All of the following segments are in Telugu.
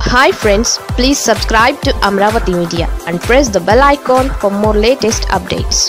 hi friends please subscribe to Amaravati media and press the bell icon for more latest updates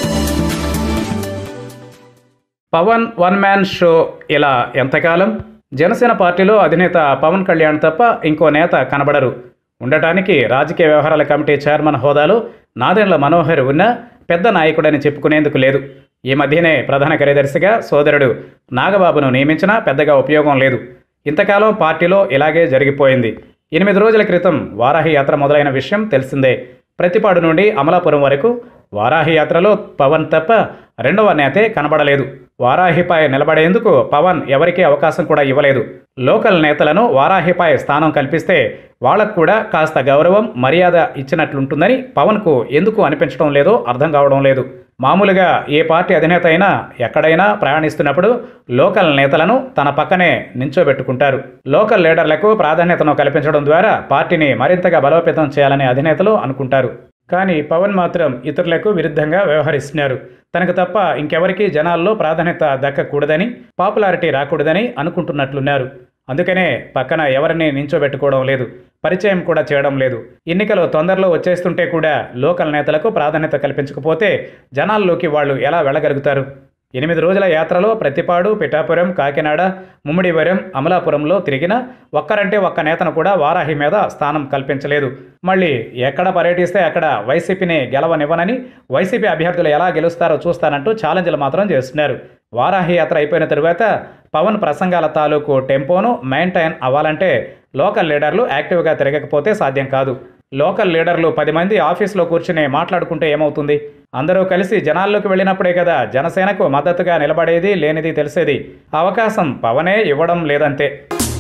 Pawan one man show ఇలా ఎంతకాలం జనసేన పార్టీలో అధినేత పవన్ కళ్యాణ్ తప్ప ఇంకో నేత కనబడరు ఉండటానికి రాజకీయ వ్యవహారాల కమిటీ చైర్మన్ హోదాలో నాదెండ్ల మనోహర్ ఉన్న పెద్ద నాయకుడని చెప్పుకునేందుకు లేదు ఈ మధ్యనే ప్రధాన కార్యదర్శిగా సోదరుడు నాగబాబును నియమించినా పెద్దగా ఉపయోగం లేదు ఇంతకాలం పార్టీలో ఇలాగే జరిగిపోయింది ఎనిమిది రోజుల క్రితం వారాహి యాత్ర మొదలైన విషయం తెలిసిందే ప్రతిపాడు నుండి అమలాపురం వరకు వారాహి యాత్రలో పవన్ తప్ప రెండవ నేతే కనబడలేదు వారాహిపై నిలబడేందుకు పవన్ ఎవరికీ అవకాశం కూడా ఇవ్వలేదు లోకల్ నేతలను వారాహిపై స్థానం కల్పిస్తే వాళ్లకు కూడా కాస్త గౌరవం మర్యాద ఇచ్చినట్లుంటుందని పవన్కు ఎందుకు అనిపించడం లేదో అర్థం కావడం లేదు మామూలుగా ఏ పార్టీ అధినేత అయినా ఎక్కడైనా ప్రయాణిస్తున్నప్పుడు లోకల్ నేతలను తన పక్కనే నించోబెట్టుకుంటారు లోకల్ లీడర్లకు ప్రాధాన్యతను కల్పించడం ద్వారా పార్టీని మరింతగా బలోపేతం చేయాలని అధినేతలు అనుకుంటారు కానీ పవన్ మాత్రం ఇతరులకు విరుద్ధంగా వ్యవహరిస్తున్నారు తనకు తప్ప ఇంకెవరికీ జనాల్లో ప్రాధాన్యత దక్కకూడదని పాపులారిటీ రాకూడదని అనుకుంటున్నట్లున్నారు అందుకనే పక్కన ఎవరిని నించోబెట్టుకోవడం లేదు పరిచయం కూడా చేయడం లేదు ఎన్నికలు తొందరలో వచ్చేస్తుంటే కూడా లోకల్ నేతలకు ప్రాధాన్యత కల్పించకపోతే జనాల్లోకి వాళ్ళు ఎలా వెళ్ళగలుగుతారు ఎనిమిది రోజుల యాత్రలో ప్రతిపాడు పిఠాపురం కాకినాడ ముమ్మిడివరం అమలాపురంలో తిరిగిన ఒక్కరంటే ఒక్క నేతను కూడా వారాహి మీద స్థానం కల్పించలేదు మళ్ళీ ఎక్కడ పర్యటిస్తే అక్కడ వైసీపీని గెలవనివ్వనని వైసీపీ అభ్యర్థులు ఎలా గెలుస్తారో చూస్తానంటూ ఛాలెంజ్లు మాత్రం చేస్తున్నారు వారాహి యాత్ర అయిపోయిన తరువాత పవన్ ప్రసంగాల తాలూకు టెంపోను మెయింటైన్ అవ్వాలంటే లోకల్ లీడర్లు యాక్టివ్గా తిరగకపోతే సాధ్యం కాదు లోకల్ లీడర్లు పది మంది ఆఫీసులో కూర్చుని మాట్లాడుకుంటే ఏమవుతుంది అందరూ కలిసి జనాల్లోకి వెళ్ళినప్పుడే కదా జనసేనకు మద్దతుగా నిలబడేది లేనిది తెలిసేది అవకాశం పవనే ఇవ్వడం లేదంతే